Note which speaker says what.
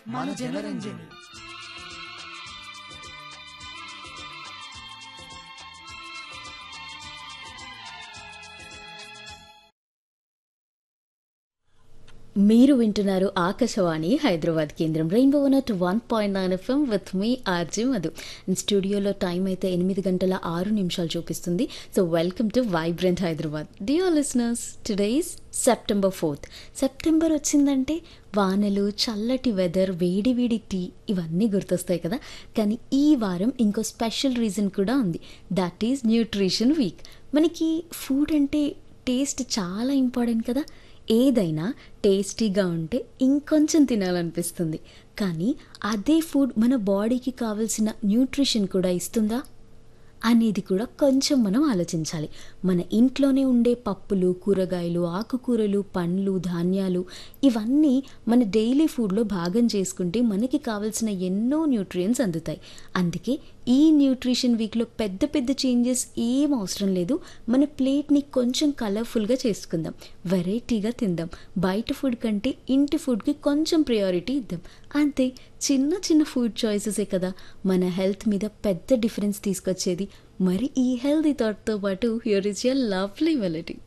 Speaker 1: మన జనరంజని
Speaker 2: మీరు వింటున్నారు ఆకాశవాణి హైదరాబాద్ కేంద్రం rainbow nought one point nine FM with మీ ఆర్జీ మధు స్టూడియోలో టైం అయితే ఎనిమిది గంటల ఆరు నిమిషాలు చూపిస్తుంది so welcome to vibrant Hyderabad dear listeners today's September fourth September వచ్చిందంటే వానలు చల్లటి వెదర్ వేడి వేడి టీ ఇవన్నీ గుర్తొస్తాయి కదా కానీ ఈ వారం ఇంకో స్పెషల్ రీజన్ కూడా ఉంది దట్ ఈజ్ న్యూట్రిషన్ వీక్ మనకి ఫుడ్ అంటే టేస్ట్ చాలా ఇంపార్టెంట్ కదా ఏదైనా టేస్టీగా ఉంటే ఇంకొంచెం తినాలనిపిస్తుంది కానీ అదే ఫుడ్ మన బాడీకి కావలసిన న్యూట్రిషన్ కూడా ఇస్తుందా అనేది కూడా కొంచెం మనం ఆలోచించాలి మన ఇంట్లోనే ఉండే పప్పులు కూరగాయలు ఆకుకూరలు పండ్లు ధాన్యాలు ఇవన్నీ మన డైలీ ఫుడ్లో భాగం చేసుకుంటే మనకి కావాల్సిన ఎన్నో న్యూట్రియంట్స్ అందుతాయి అందుకే ఈ న్యూట్రిషన్ వీక్లో పెద్ద పెద్ద చేంజెస్ ఏం అవసరం లేదు మన ప్లేట్ని కొంచెం కలర్ఫుల్గా చేసుకుందాం వెరైటీగా తిందాం బయట ఫుడ్ కంటే ఇంటి ఫుడ్కి కొంచెం ప్రయారిటీ ఇద్దాం అంతే చిన్న చిన్న ఫుడ్ చాయిసెసే కదా మన హెల్త్ మీద పెద్ద డిఫరెన్స్ తీసుకొచ్చేది మరి ఈ హెల్తీ థాట్తో పాటు హియర్ ఇస్ యర్ లవ్లీ వెలటీ